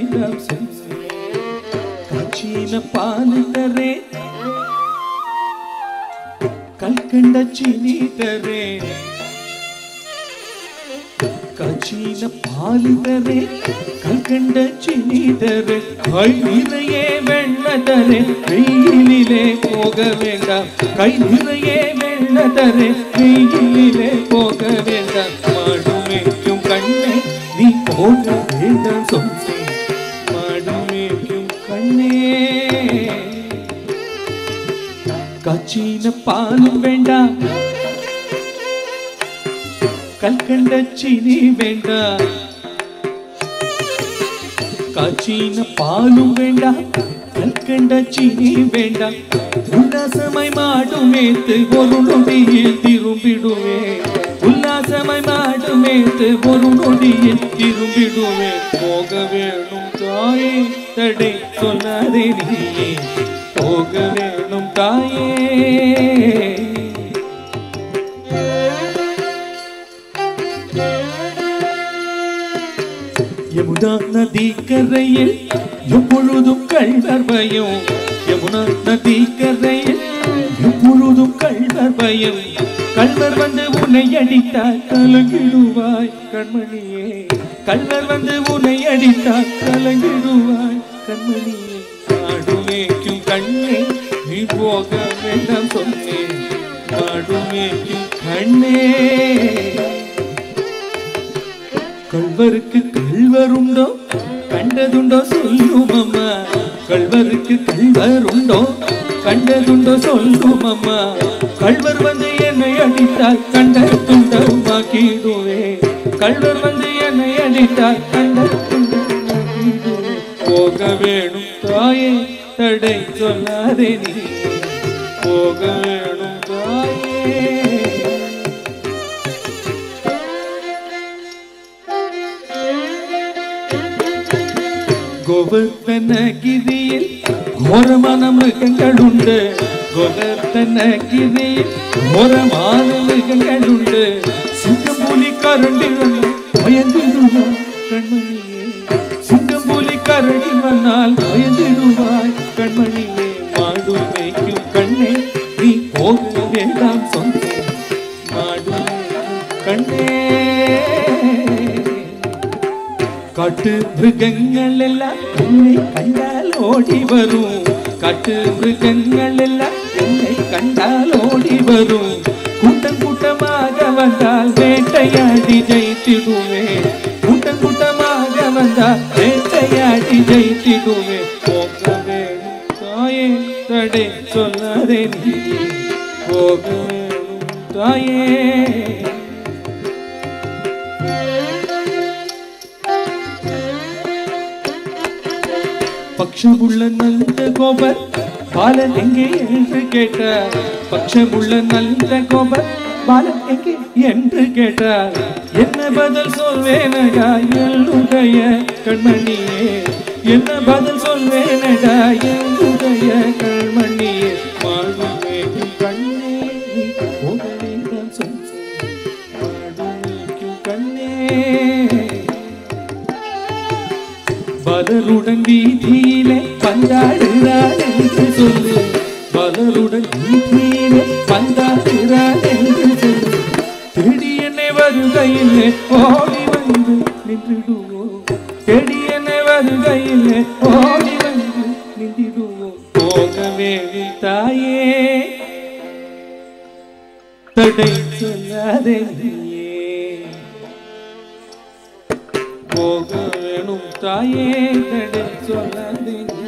வேண்டாம் சொன்னேன் காட்சியின பால் தரே கல்கண்ட சீனி தரே காட்சியின பால் தரே கல்கண்ட சீனி தரே கை நிறைய வெண்ண தரே வெயிலிலே போக வேண்டாம் கை நிறைய வெண்ண தரே வெயிலிலே போக வேண்டாம் மாடுமேக்கும் கண்ணே நீ போக வேண்டாம் சொன்னேன் மாடுமேக்கும் கண்ணே காட்சியின பாலும் வேண்டாம் கல்கண்ட சீனி வேண்டாம் காட்சியின பாலும் வேண்டாம் கல்கண்ட சீனி வேண்டாம் உல்லாசமாய் மாடுமேத்து ஒரு நொடியில் திரும்பிடுவே உல்லாசமாய் மாடுமேத்து ஒரு நொடியில் திரும்பிடுவே போக வேணும் தாயே தடை சொல்லாதே நீயே போக வேணும் தாயே யமுனா நதி கரையில் எப்பொழுதும் கள்வர் பயம் யமுனா நதி கரையில் எப்பொழுதும் கள்வர் பயம் கள்வர் வந்து உன்னை அடித்தால் கலங்கிடுவாய் கண்மணியே கள்வர் வந்து உன்னை அடித்தால் கலங்கிடுவாய் கண்மணியே நாடுமேக்கும் கண்ணே நீ போக வேண்டாம் சொன்னேன் நாடுமேக்கும் கண்ணே கள்வருக்கு கள்வருண்டோ கண்டதுண்டோ சொல்லும் அம்மா கள்வருக்கு கள்வருண்டோ கண்டதுண்டோ சொல்லும் அம்மா கள்வர் வந்து என்னை அடித்தால் கண்ட துண்டமாக்கிடுவே கள்வர் வந்து என்னை அடித்தால் கண்ட துண்டமாக்கிடுவே போக வேணும் தாயே தடை சொல்லாதே நீ போக வேணும் தாயே கோவர்த்தனகிரியில் ഘോരமான മൃഗങ്ങളുണ്ട് ഗോവർത്തനഗിരിയിൽ ഘോരமான മൃഗങ്ങളുണ്ട് സിംഹം പുലി കരണ്ടി വന്നാൽ ഭയന്നിടുവാൻ കൺമണിയെ സിംഹം പുലി കരടി വന്നാൽ ഭയന്നിടുവാൻ കൺമണിയെ മാടുമേക്കും കണ്ണേ നീ പോക വേണ്ടാം സ്വന്തം മാടുമേക്കും കണ്ണേ காட்டு மிருகங்கள் எல்லாம் என்னை கண்டால் ஓடி வரும் காட்டு மிருகங்கள் எல்லாம் என்னை கண்டால் ஓடி வரும் கூட்டம் கூட்டமாக வந்தால் வேட்டையாடி ஜெயித்திடுவேன் கூட்டம் கூட்டமாக வந்தால் வேட்டையாடி ஜெயித்திடுவேன் போக வேணும் தாயே தடை சொல்லாதே நீ போக வேணும் தாயே பக்ஷமுள்ள நல்ல கோபர் பாலன் எங்கே என்று கேட்டார் பக்ஷமுள்ள நல்ல கோபர் பாலன் எங்கே என்று கேட்டார் என்ன பதில் சொல்வேனடா என்னுடைய கண்மணியே என்ன பதில் சொல்வேனடா என்னுடைய கண்மணியே மாழ்வமேக்கும் கண்ணே நீ போக வேண்டாம் சொன்னேன் மாழ்வமேக்கும் கண்ணே பலருடன் வீதியிலே பந்தாடுகிறாள் என்று சொல்லு பலருடன் வீதியிலே பந்தாடுகிறாள் என்று சொல்லு தேடி என்னை வருகையிலே ஓடி வந்து நின்றுடுவோம் தேடி என்னை வருகையிலே ஓடி வந்து நின்றுடுவோம் போக வேணும் தாயே தடை சொல்லாதே நீயே போக வேணும் தாயே தடை சொல்லாதே